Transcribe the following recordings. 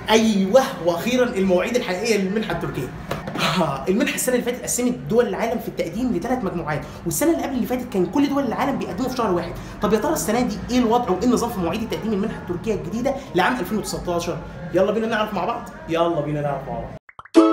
ايوه واخيرا المواعيد الحقيقيه للمنحه التركيه آه، المنحه السنه اللي فاتت قسمت دول العالم في التقديم لثلاث مجموعات والسنه اللي قبل اللي فاتت كان كل دول العالم بيقدموا في شهر واحد طب يا ترى السنه دي ايه الوضع وايه النظام في مواعيد تقديم المنحه التركيه الجديده لعام 2019 يلا بينا نعرف مع بعض يلا بينا نعرف مع بعض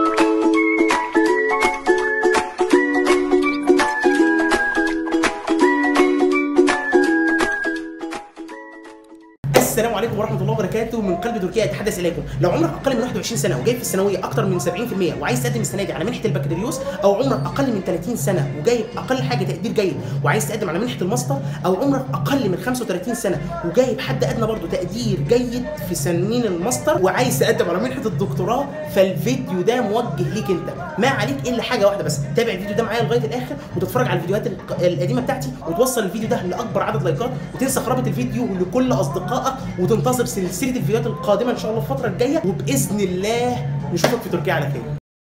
السلام عليكم ورحمه الله وبركاته من قلب تركيا اتحدث اليكم لو عمرك اقل من 21 سنه وجايب في الثانويه اكتر من 70% وعايز تقدم السنه دي على منحه البكالوريوس او عمرك اقل من 30 سنه وجايب اقل حاجه تقدير جيد وعايز تقدم على منحه الماستر او عمرك اقل من 35 سنه وجايب حد ادنى برضه تقدير جيد في سنين الماستر وعايز تقدم على منحه الدكتوراه فالفيديو ده موجه ليك انت ما عليك الا حاجه واحده بس تابع الفيديو ده معايا لغايه الاخر وتتفرج على الفيديوهات الق- القديمه بتاعتي وتوصل الفيديو ده لاكبر عدد لايكات وتنسخ رابط الفيديو لكل اصدقائك وتنتظر سلسله الفيديوهات القادمه ان شاء الله الفتره الجايه وباذن الله نشوفك في تركيا على خير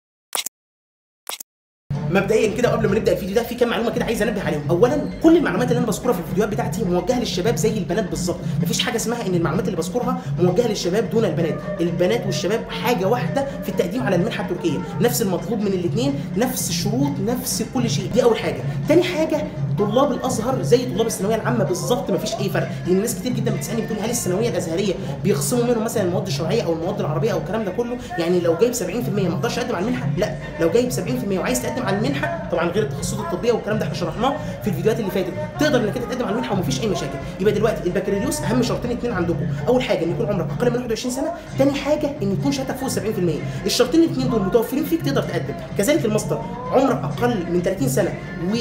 مبدئيا كده قبل ما نبدا الفيديو ده في كام معلومه كده عايز انبه عليهم اولا كل المعلومات اللي انا بذكرها في الفيديوهات بتاعتي موجهه للشباب زي البنات بالظبط مفيش حاجه اسمها ان المعلومات اللي بذكرها موجهه للشباب دون البنات البنات والشباب حاجه واحده في التقديم على المنحه التركيه نفس المطلوب من الاثنين نفس الشروط نفس كل شيء دي اول حاجه تاني حاجه طلاب الازهر زي طلاب الثانويه العامه بالظبط مفيش اي فرق لان ناس كتير جدا بتسالني بتقول هل الثانويه الازهريه بيخصموا منهم مثلا المواد الشرعيه او المواد العربيه او الكلام ده كله يعني لو جايب 70% ما اقدرش اقدم على المنحه لا لو جايب 70% وعايز تقدم على المنحه طبعا غير التخصصات الطبيه والكلام ده احنا شرحناه في الفيديوهات اللي فاتت تقدر انك انت تقدم على المنحه ومفيش اي مشاكل يبقى دلوقتي البكالوريوس اهم شرطين اثنين عندكم اول حاجه ان يكون عمرك اقل من 21 سنه ثاني حاجه ان يكون شهادتك فوق 70% الشرطين الاثنين دول متوفرين فيك تقدر تقدم كذلك الماستر عمرك اقل من 30 سنه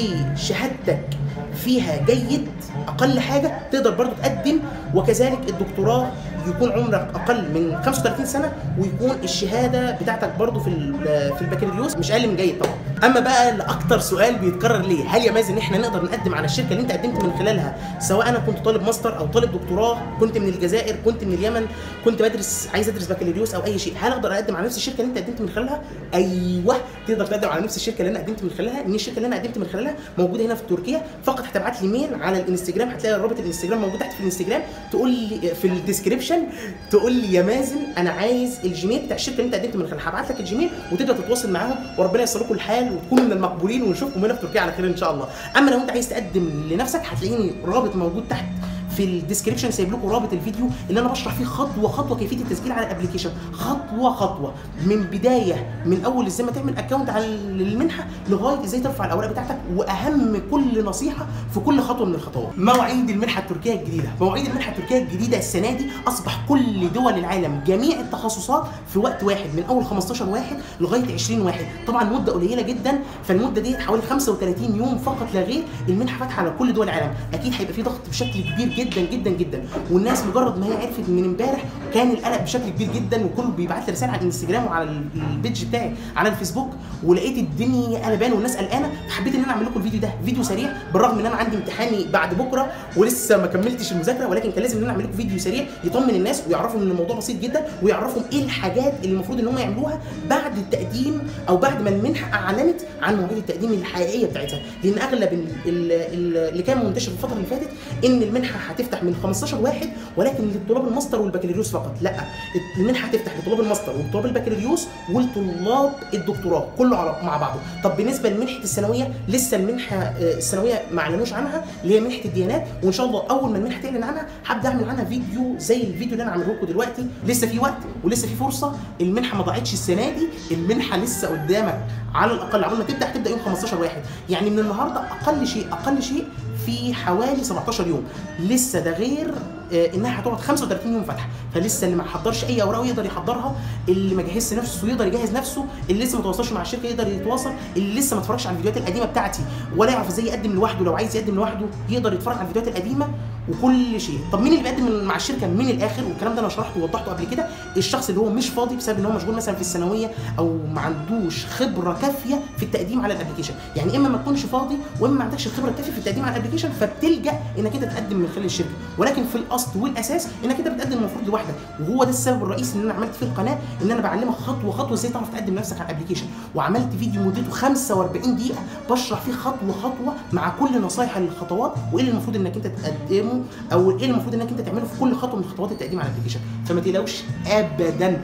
وشهادتك فيها جيد اقل حاجه تقدر برضو تقدم وكذلك الدكتوراه يكون عمرك اقل من 35 سنه ويكون الشهاده بتاعتك برضو في ال- في البكالوريوس مش اقل من جيد طبعا اما بقى لاكتر سؤال بيتكرر ليه هل يا مازن ان احنا نقدر نقدم على الشركه اللي انت قدمت من خلالها سواء انا كنت طالب ماستر او طالب دكتوراه كنت من الجزائر كنت من اليمن كنت بدرس عايز ادرس بكالوريوس او اي شيء هل اقدر اقدم على نفس الشركه اللي انت قدمت من خلالها ايوه تقدر تقدم على نفس الشركه اللي انا قدمت من خلالها ان الشركه اللي انا قدمت من خلالها موجوده هنا في تركيا فقط هتبعت لي ميل على الانستجرام هتلاقي رابط الانستجرام موجود تحت في الانستجرام تقول لي في الديسكربشن تقول لي يا مازن انا عايز الجيميل بتاع الشركه اللي انت قدمت من خلالها هبعت لك الجيميل وتقدر تتواصل معاهم وربنا ييسر لكم الحال وتكونوا من المقبولين ونشوفكم هنا في تركيا على خير ان شاء الله اما لو انت عايز تقدم لنفسك هتلاقيني رابط موجود تحت في الديسكربشن سايب لكم رابط الفيديو اللي انا بشرح فيه خطوه خطوه كيفيه التسجيل على الابلكيشن خطوه خطوه من بدايه من اول ازاي ما تعمل اكونت على المنحه لغايه ازاي ترفع الاوراق بتاعتك واهم كل نصيحه في كل خطوه من الخطوات مواعيد المنحه التركيه الجديده مواعيد المنحه التركيه الجديده السنه دي اصبح كل دول العالم جميع التخصصات في وقت واحد من اول 15 واحد لغايه 20 واحد طبعا مده قليله جدا فالمده دي حوالي 35 يوم فقط لا غير المنحه فاتحه على كل دول العالم اكيد هيبقى في ضغط بشكل كبير جدا جدا جدا والناس مجرد ما هي عرفت من امبارح كان القلق بشكل كبير جدا وكله بيبعت لي رسائل على الانستجرام وعلى ال- البيج بتاعي على الفيسبوك ولقيت الدنيا قلبان والناس قلقانه فحبيت ان انا اعمل لكم الفيديو ده فيديو سريع بالرغم ان انا عندي امتحاني بعد بكره ولسه ما كملتش المذاكره ولكن كان لازم ان انا اعمل لكم فيديو سريع يطمن الناس ويعرفوا ان الموضوع بسيط جدا ويعرفوا ايه الحاجات اللي المفروض ان هم يعملوها بعد التقديم او بعد ما المنحه اعلنت عن مواعيد التقديم الحقيقيه بتاعتها لان اغلب ال- ال- ال- اللي كان منتشر في الفتره اللي فاتت ان المنحه هتفتح من 15 واحد ولكن لطلاب الماستر والبكالوريوس فقط لا المنحه هتفتح لطلاب الماستر وطلاب البكالوريوس ولطلاب الدكتوراه كله على مع بعضه طب بالنسبه لمنحه الثانويه لسه المنحه آه، الثانويه ما اعلنوش عنها اللي هي منحه الديانات وان شاء الله اول ما المنحه تعلن عنها هبدا اعمل عنها فيديو زي الفيديو اللي انا عامله لكم دلوقتي لسه في وقت ولسه في فرصه المنحه ما ضاعتش السنه دي المنحه لسه قدامك على الاقل عقبال ما تبدا هتبدا يوم 15 واحد يعني من النهارده اقل شيء اقل شيء في حوالي 17 يوم لسه ده غير آه، انها هتقعد 35 يوم فاتحه فلسه اللي ما حضرش اي اوراق يقدر يحضرها اللي ما جهزش نفسه يقدر يجهز نفسه اللي لسه ما تواصلش مع الشركه يقدر يتواصل اللي لسه ما اتفرجش على الفيديوهات القديمه بتاعتي ولا يعرف ازاي يقدم لوحده لو عايز يقدم لوحده يقدر يتفرج على الفيديوهات القديمه وكل شيء طب مين اللي بيقدم مع الشركه من الاخر والكلام ده انا شرحته ووضحته قبل كده الشخص اللي هو مش فاضي بسبب ان هو مشغول مثلا في الثانويه او ما عندوش خبره كافيه في التقديم على الابلكيشن يعني اما ما تكونش فاضي واما ما عندكش الخبره الكافيه في التقديم على الابلكيشن فبتلجا انك انت تقدم من خلال الشركه ولكن في الاصل والاساس انك انت بتقدم المفروض لوحدك وهو ده السبب الرئيسي ان انا عملت فيه القناه ان انا بعلمك خطوه خطوه ازاي تعرف تقدم نفسك على الابلكيشن وعملت فيديو مدته 45 دقيقه بشرح فيه خطوه خطوه مع كل نصايح الخطوات وايه اللي المفروض انك انت تقدمه او ايه اللي المفروض انك انت تعمله في كل خطوه من خطوات التقديم على الابلكيشن فما تقلقوش ابدا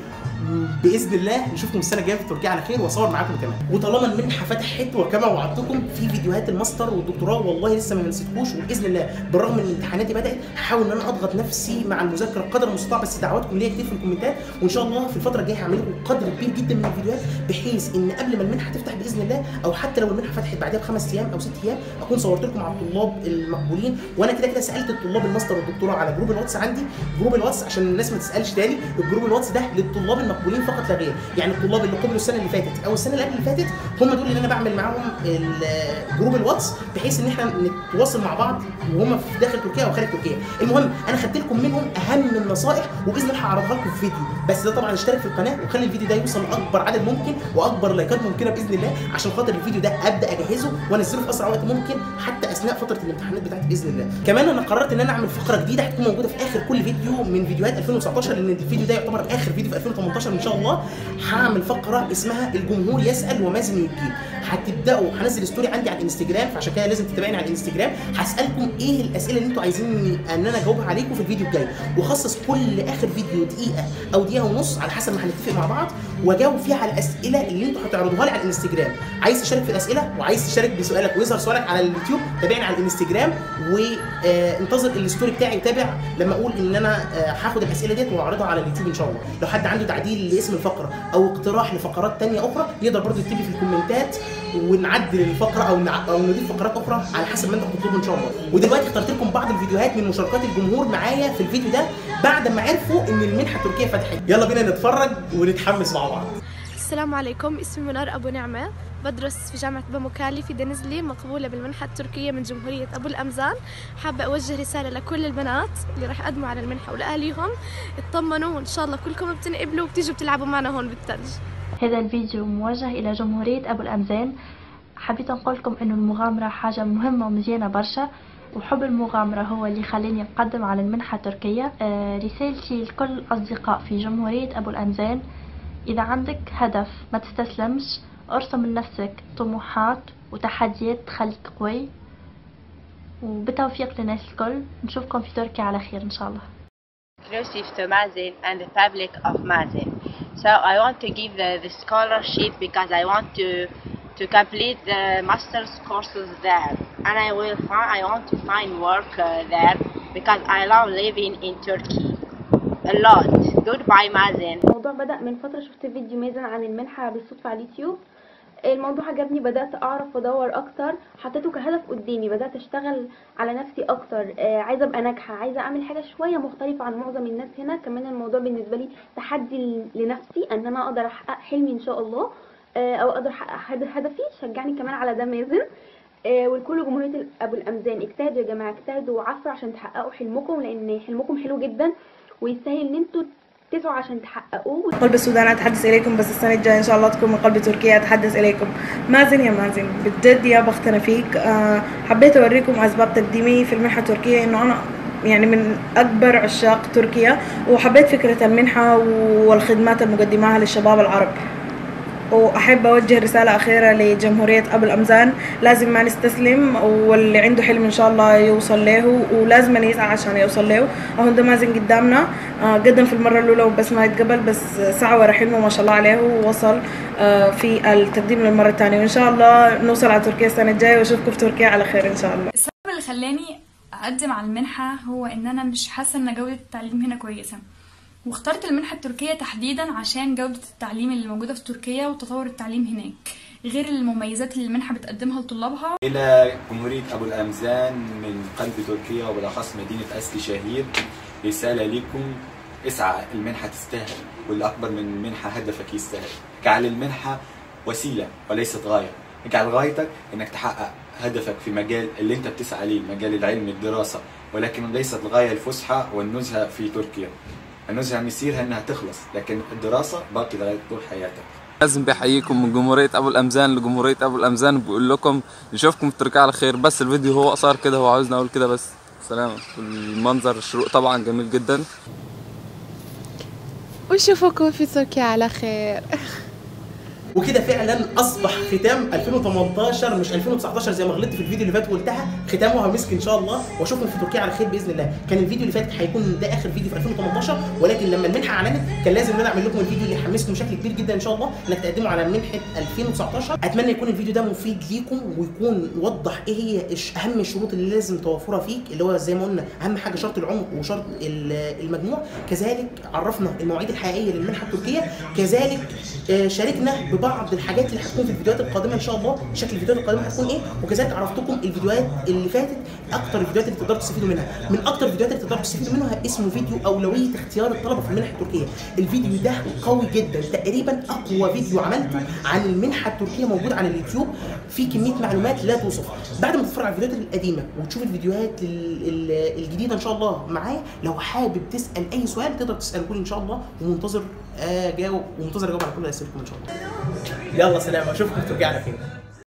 باذن الله نشوفكم السنه الجايه في تركيا على خير واصور معاكم كمان وطالما المنحه فتحت وكما وعدتكم في فيديوهات الماستر والدكتوراه والله لسه ما نسيتكوش وباذن الله بالرغم ان امتحاناتي بدات هحاول ان انا اضغط نفسي مع المذاكره قدر المستطاع بس دعواتكم ليا كتير في الكومنتات وان شاء الله في الفتره الجايه هعمل لكم قدر كبير جدا من الفيديوهات بحيث ان قبل ما المنحه تفتح باذن الله او حتى لو المنحه فتحت بعدها بخمس ايام او ست ايام اكون صورت لكم على الطلاب المقبولين وانا كده كده سالت الطلاب الماستر والدكتوراه على جروب الواتس عندي جروب الواتس عشان الناس ما تسالش تاني الجروب الواتس ده للطلاب المقبولين فقط لا غير يعني الطلاب اللي قبلوا السنه اللي فاتت او السنه اللي قبل اللي فاتت هم دول اللي انا بعمل معاهم ال- جروب الواتس بحيث ان احنا نتواصل مع بعض وهم في داخل تركيا او خارج تركيا المهم انا خدت لكم منهم اهم النصائح وباذن الله هعرضها لكم في فيديو بس ده طبعا اشترك في القناه وخلي الفيديو ده يوصل لاكبر عدد ممكن واكبر لايكات ممكنه باذن الله عشان خاطر الفيديو ده ابدا اجهزه وانزله في اسرع وقت ممكن حتى اثناء فتره الامتحانات بتاعتي باذن الله كمان انا قررت ان انا اعمل فقره جديده هتكون موجوده في اخر كل فيديو من فيديوهات 2019 لان الفيديو ده يعتبر اخر فيديو في 2018 ان شاء الله هعمل فقره اسمها الجمهور يسال ومازن يجيب هتبداوا هنزل ستوري عندي على الانستجرام فعشان كده لازم تتابعني على الانستجرام هسالكم ايه الاسئله اللي انتوا عايزين ان انا اجاوبها عليكم في الفيديو الجاي واخصص كل اخر فيديو دقيقه او دقيقه ونص على حسب ما هنتفق مع بعض واجاوب فيها على الاسئله اللي انتوا هتعرضوها لي على الانستجرام عايز تشارك في الاسئله وعايز تشارك بسؤالك ويظهر سؤالك على اليوتيوب تابعني على الانستجرام وانتظر الستوري بتاعي وتابع لما اقول ان انا آه، هاخد الاسئله ديت واعرضها على اليوتيوب ان شاء الله لو حد عنده تعديل لاسم الفقره او اقتراح لفقرات تانية اخرى يقدر برضه يكتب لي في الكومنتات ونعدل الفقره او نع... او نضيف فقرات اخرى على حسب ما انت بتطلبه ان شاء الله ودلوقتي اخترت لكم بعض الفيديوهات من مشاركات الجمهور معايا في الفيديو ده بعد ما عرفوا ان المنحه التركيه فتحت يلا بينا نتفرج ونتحمس مع بعض السلام عليكم اسمي منار أبو نعمة بدرس في جامعة باموكالي في دنزلي مقبولة بالمنحة التركية من جمهورية أبو الأمزان حابة أوجه رسالة لكل البنات اللي راح يقدموا على المنحة ولأهليهم اطمنوا وإن شاء الله كلكم بتنقبلوا وبتيجوا بتلعبوا معنا هون بالثلج هذا الفيديو موجه إلى جمهورية أبو الأمزان حبيت نقول لكم إنه المغامرة حاجة مهمة ومزيانة برشا وحب المغامرة هو اللي خليني أقدم على المنحة التركية آه، رسالتي لكل الأصدقاء في جمهورية أبو الأمزان إذا عندك هدف ما تستسلمش ارسم لنفسك طموحات وتحديات تخليك قوي وبالتوفيق للناس الكل نشوفكم في تركيا على خير إن شاء الله exclusive to Mazin and the public of Mazin. So I want to give the, the scholarship because I want to to complete the master's courses there, and I will find I want to find work uh, there because I love living in Turkey a lot. Goodbye, Mazin. الموضوع بدأ من فترة شفت فيديو مازن عن المنحة بالصدفة على اليوتيوب الموضوع عجبني بدأت أعرف وأدور أكتر حطيته كهدف قدامي بدأت أشتغل على نفسي أكتر آه، عايزة أبقى ناجحة عايزة أعمل حاجة شوية مختلفة عن معظم الناس هنا كمان الموضوع بالنسبة لي تحدي ل- لنفسي أن أنا أقدر أحقق حلمي إن شاء الله آه، أو أقدر أحقق هد- هدفي شجعني كمان على ده مازن آه، ولكل جمهورية أبو الأمزان اجتهدوا يا جماعة اجتهدوا وعفروا عشان تحققوا حلمكم لأن حلمكم حلو جدا ويستاهل إن انتوا تسعوا عشان تحققوه قلب السودان اتحدث اليكم بس السنه الجايه ان شاء الله تكون من قلب تركيا اتحدث اليكم مازن يا مازن بجد يا بختنا فيك آه، حبيت اوريكم اسباب تقديمي في المنحه التركيه انه انا يعني من اكبر عشاق تركيا وحبيت فكره المنحه والخدمات المقدماها للشباب العرب واحب اوجه رساله اخيره لجمهوريه ابو الامزان لازم ما نستسلم واللي عنده حلم ان شاء الله يوصل له ولازم يسعى عشان يوصل له اهو ده مازن قدامنا آه، قدم في المره الاولى وبس ما يتقبل بس سعى ورا حلمه ما شاء الله عليه ووصل آه، في التقديم للمره الثانيه وان شاء الله نوصل على تركيا السنه الجايه واشوفكم في تركيا على خير ان شاء الله السبب اللي خلاني اقدم على المنحه هو ان انا مش حاسه ان جوده التعليم هنا كويسه واخترت المنحه التركيه تحديدا عشان جوده التعليم اللي موجوده في تركيا وتطور التعليم هناك غير المميزات اللي المنحه بتقدمها لطلابها إلى جمهورية أبو الأمزان من قلب تركيا وبالأخص مدينة أسكي شهير رسالة لكم اسعى المنحة تستاهل واللي أكبر من منحة هدفك يستاهل اجعل المنحة وسيلة وليست غاية اجعل غايتك إنك تحقق هدفك في مجال اللي أنت بتسعى ليه مجال العلم الدراسة ولكن ليست الغاية الفسحة والنزهة في تركيا النزهة مسيرها إنها تخلص لكن الدراسة باقي لغاية طول حياتك لازم بيحييكم من جمهورية أبو الأمزان لجمهورية أبو الأمزان بقول لكم نشوفكم في تركيا على خير بس الفيديو هو قصير كده هو عاوزني أقول كده بس سلام المنظر الشروق طبعا جميل جدا وشوفكم في تركيا على خير وكده فعلا اصبح ختام 2018 مش 2019 زي ما غلطت في الفيديو اللي فات وقلتها ختامها مسك ان شاء الله واشوفكم في تركيا على خير باذن الله كان الفيديو اللي فات هيكون ده اخر فيديو في 2018 ولكن لما المنحه اعلنت كان لازم ان انا اعمل لكم الفيديو اللي يحمسكم بشكل كبير جدا ان شاء الله انك تقدموا على منحه 2019 اتمنى يكون الفيديو ده مفيد ليكم ويكون وضح ايه هي إش- اهم الشروط اللي لازم توفرها فيك اللي هو زي ما قلنا اهم حاجه شرط العمر وشرط ال- المجموع كذلك عرفنا المواعيد الحقيقيه للمنحه التركيه كذلك آه، شاركنا ببعض الحاجات اللي هتكون في الفيديوهات القادمه ان شاء الله شكل الفيديوهات القادمه هتكون ايه وكذلك عرفتكم الفيديوهات اللي فاتت اكتر الفيديوهات اللي تقدروا تستفيدوا منها من اكتر الفيديوهات اللي تقدروا تستفيدوا منها اسمه فيديو اولويه اختيار الطلبه في المنحه التركيه الفيديو ده قوي جدا تقريبا اقوى فيديو عملته عن المنحه التركيه موجود على اليوتيوب فيه كميه معلومات لا توصف بعد ما تتفرج على الفيديوهات القديمه وتشوف الفيديوهات ال- ال- الجديده ان شاء الله معايا لو حابب تسال اي سؤال تقدر تساله لي ان شاء الله ومنتظر اجاوب ومنتظر اجاوب على كل اسئلتكم ان شاء الله يلا سلام اشوفكم في تركيا على خير